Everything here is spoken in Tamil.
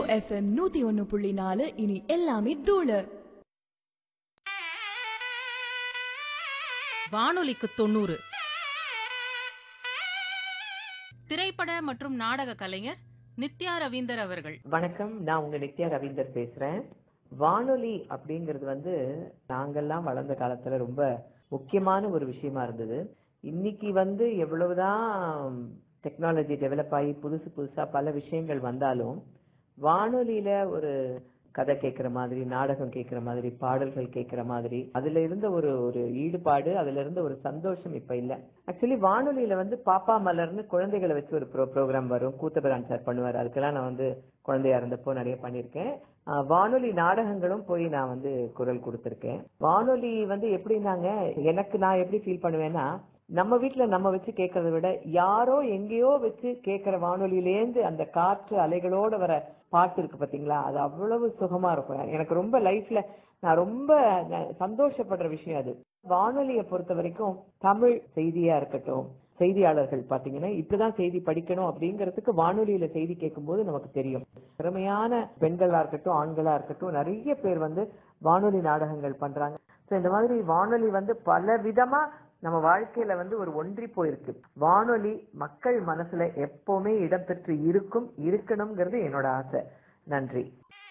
எஃப்எம் நூத்தி ஒன்னு புள்ளி நாலு இனி எல்லாமே தூளு வானொலிக்கு தொண்ணூறு திரைப்பட மற்றும் நாடக கலைஞர் நித்யா ரவீந்தர் அவர்கள் வணக்கம் நான் உங்க நித்யா ரவீந்தர் பேசுறேன் வானொலி அப்படிங்கிறது வந்து நாங்கெல்லாம் வளர்ந்த காலத்துல ரொம்ப முக்கியமான ஒரு விஷயமா இருந்தது இன்னைக்கு வந்து எவ்வளவுதான் டெக்னாலஜி டெவலப் ஆகி புதுசு புதுசா பல விஷயங்கள் வந்தாலும் வானொலியில ஒரு கதை கேட்கிற மாதிரி நாடகம் கேட்கிற மாதிரி பாடல்கள் கேட்கிற மாதிரி அதுல இருந்த ஒரு ஒரு ஈடுபாடு அதுல இருந்த ஒரு சந்தோஷம் இப்ப இல்ல ஆக்சுவலி வானொலியில வந்து பாப்பா மலர்னு குழந்தைகளை வச்சு ஒரு ப்ரோ ப்ரோக்ராம் வரும் கூத்தபிரான் சார் பண்ணுவார் அதுக்கெல்லாம் நான் வந்து குழந்தையா இருந்தப்போ நிறைய பண்ணியிருக்கேன் ஆஹ் வானொலி நாடகங்களும் போய் நான் வந்து குரல் கொடுத்திருக்கேன் வானொலி வந்து எப்படின்னாங்க எனக்கு நான் எப்படி ஃபீல் பண்ணுவேன்னா நம்ம வீட்ல நம்ம வச்சு கேட்கறத விட யாரோ எங்கேயோ வச்சு கேட்கிற வானொலியிலேந்து அந்த காற்று அலைகளோட வர பாட்டு இருக்கு பாத்தீங்களா அது அவ்வளவு சுகமா இருக்கும் எனக்கு ரொம்ப லைஃப்ல நான் ரொம்ப ந- சந்தோஷப்படுற விஷயம் அது வானொலியை பொறுத்த வரைக்கும் தமிழ் செய்தியா இருக்கட்டும் செய்தியாளர்கள் பாத்தீங்கன்னா இப்படிதான் செய்தி படிக்கணும் அப்படிங்கிறதுக்கு வானொலியில செய்தி கேட்கும்போது நமக்கு தெரியும் திறமையான பெண்களா இருக்கட்டும் ஆண்களா இருக்கட்டும் நிறைய பேர் வந்து வானொலி நாடகங்கள் பண்றாங்க So இந்த மாதிரி வானொலி வந்து பல விதமா நம்ம வாழ்க்கையில வந்து ஒரு ஒன்றி போயிருக்கு வானொலி மக்கள் மனசுல எப்பவுமே இடம்பெற்று இருக்கும் இருக்கணுங்கிறது என்னோட ஆசை நன்றி